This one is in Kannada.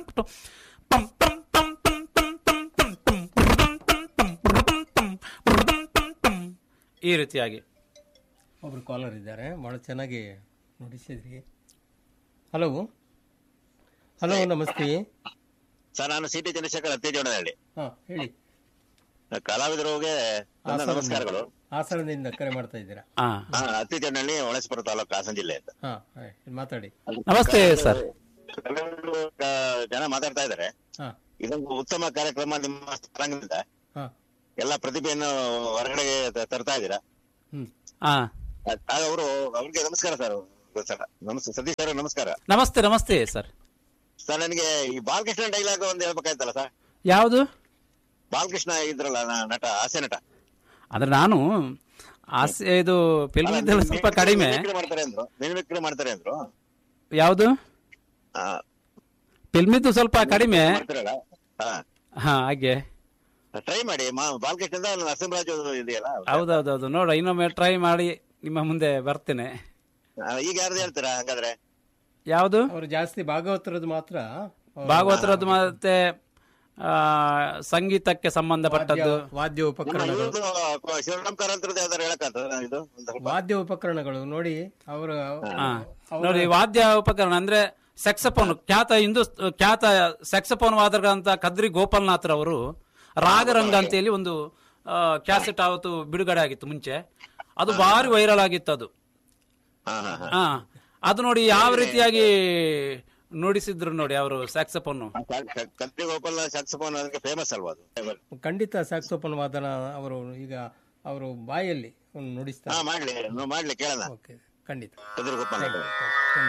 ಈ ರೀತಿಯಾಗಿ ಒಬ್ರು ಕಾಲರ್ ಇದ್ದಾರೆ ಭಾಳ ಚೆನ್ನಾಗಿ ನುಡಿಸಿದ್ರಿ ಹಲೋ ಹಲೋ ನಮಸ್ತೆ ಸರ್ ನಾನು ಸಿ ಟಿ ಚಂದ್ರಶೇಖರ್ ಅತ್ತೇಜೋಡನಹಳ್ಳಿ ಹಾ ಹೇಳಿ ಕಲಾವಿದರಿಗೆ ನನ್ನ ಹಾಸನದಿಂದ- ನಮಸ್ಕಾರಗಳು ಹಾಸನದಿಂದ ಕರೆ ಮಾಡ್ತಾ ಇದ್ದೀರಾ ಹಾ ಹಾ ಅತ್ತಿಜೋಡನಹಳ್ಳಿ ಹೊಳಸ್ಪುರ ತಾಲೂಕು ಹಾಸನ ಜಿಲ್ಲೆ ಅಂತ ಹಾ ಆಯ್, ಮಾತಾಡಿ ನಮಸ್ತೆ ಸರ್ ಕೆಲವರು ಆ, ಜನ ಮಾತಾಡ್ತಾ ಇದ್ದಾರೆ ಹಾ ಇದೊಂದು ಉತ್ತಮ ಕಾರ್ಯಕ್ರಮ ನಿಮ್ಮ ಸ್ಥಳಾಂಗಣದಿಂದ ಹಾ ಎಲ್ಲ ಪ್ರತಿಭೆಯನ್ನು ಹೊರಗಡೆಗೆ ತ- ತರ್ತಾ ಇದ್ದೀರಾ ಹ್ಮ್ ಹಾ ಆಗ ಅವರು ಅವ್ರಿಗೆ ನಮಸ್ಕಾರ ಸರ್ ಸರ್ ನಮಸ್ತೆ ಸತೀಶ್ ಅವರೇ ನಮಸ್ಕಾರ ನಮಸ್ತೆ ನಮಸ್ತೆ ಸರ್ ಸರ್ ನನಗೆ ಈ ಬಾಲಕೃಷ್ಣ ಡೈಲಾಗ್ ಒಂದು ಹೇಳ್ಬೇಕಾಯ್ತಲ್ಲ ಸರ್ ಯಾವುದು ಬಾಲಕೃಷ್ಣ ಇದ್ರಲ್ಲ ನ- ನಟ ಹಾಸ್ಯ ನಟ ಅಂದ್ರೆ ನಾನು ಆಸೆ ಇದು ಫಿಲ್ಮ್ ಇದ್ದಲ್ಲಿ ಸ್ವಲ್ಪ ಕಡಿಮೆ ಮಿಮಿಕ್ರಿ ಮಾಡ್ತಾರೆ ಅಂದ್ರು ಮಿಮಿಕ್ರಿ ಮಾಡ್ತಾರೆ ಅಂದ್ರು ಯಾವುದು ಆ, ಫಿಲ್ಮ್ ಇದ್ದು ಸ್ವಲ್ಪ ಕಡಿಮೆ ಮಾಡ್ತಾರಲ್ಲ ಹಾ ಹಾ ಹಾಗೆ ಟ್ರೈ ಮಾಡಿ ಮಾ- ಬಾಲಕೃಷ್ಣದ ನರಸಿಂಹರಾಜು ಇದೆಯಲ್ಲ ಹೌದೌದೌದು ನೋಡ ಇನ್ನೊಮ್ಮೆ ಟ್ರೈ ಮಾಡಿ ನಿಮ್ಮ ಮುಂದೆ ಬರ್ತೇನೆ ಆ, ಈಗ ಯಾರ್ದು ಹೇಳ್ತೀರಾ ಹಾಗಾದ್ರೆ ಯಾವುದು ಅವರು ಜಾಸ್ತಿ ಭಾಗವತರದ್ದು ಮಾತ್ರ ಅವ್ರು ಭಾಗವತರದ್ದು ಮತ್ತೆ ಆ, ಸಂಗೀತಕ್ಕೆ ಸಂಬಂಧಪಟ್ಟದ್ದು ವಾದ್ಯ ನಮ್ಮ ಉಪಕರಣಗಳು ಇವ್ರದ್ದು ಶಿವರಾಮ್ ಕಾರಂತರದ್ದು ಯಾವ್ದಾರು ಹೇಳಕ್ಕಾಗ್ತದ ಇದು ಒಂದು ಸ್ವಲ್ಪ? ವಾದ್ಯ ಉಪಕರಣಗಳು ನೋಡಿ ಅವರು ಹಾ. ನೋಡಿ ವಾದ್ಯ ಉಪಕರಣ ಅಂದ್ರೆ ಸೆಕ್ಸಫೋನ್ ಖ್ಯಾತ ಹಿಂದೂ ಖ್ಯಾತ ಸೆಕ್ಸಫೋನ್ ವಾದಕರಂತ ಕದ್ರಿ ಗೋಪಾಲನಾಥ್ರವರು ರಾಗರಂಗ ಅಂತ ಹೇಳಿ ಒಂದು ಕ್ಯಾಸೆಟ್ ಆವತ್ತು ಬಿಡುಗಡೆ ಆಗಿತ್ತು ಮುಂಚೆ ಅದು ಭಾರಿ ವೈರಲ್ ಆಗಿತ್ತು ಅದು ಹಾ ಹಾ ಹಾ ಹಾ ಅದು ನೋಡಿ ಯಾವ ರೀತಿಯಾಗಿ ನುಡಿಸಿದ್ರು ನೋಡಿ ಅವರು ಸ್ಯಾಕ್ಸಫೋನ್ ಕತ್ರಿ ಗೋಪಾಲ್ ಸಾಕ್ಸಫೋನ್ ಅದಕ್ಕೆ ಫೇಮಸ್ ಅಲ್ವಾ ಅದು ಖಂಡಿತ ಸ್ಯಾಕ್ಸೋಫೋನ್ ವಾದನ ಅವರು ಈಗ ಅವರು ಬಾಯಲ್ಲಿ ಹಾ ನುಡಿಸ್ತಾರೆ ಮಾಡ್ಲಿ ನಾವು ಮಾಡ್ಲಿ ಕೇಳೋಣ ಓಕೆ ಖಂಡಿತ ಕದ್ರಿ ಗೋಪಾಲ್ ಖಂಡಿತ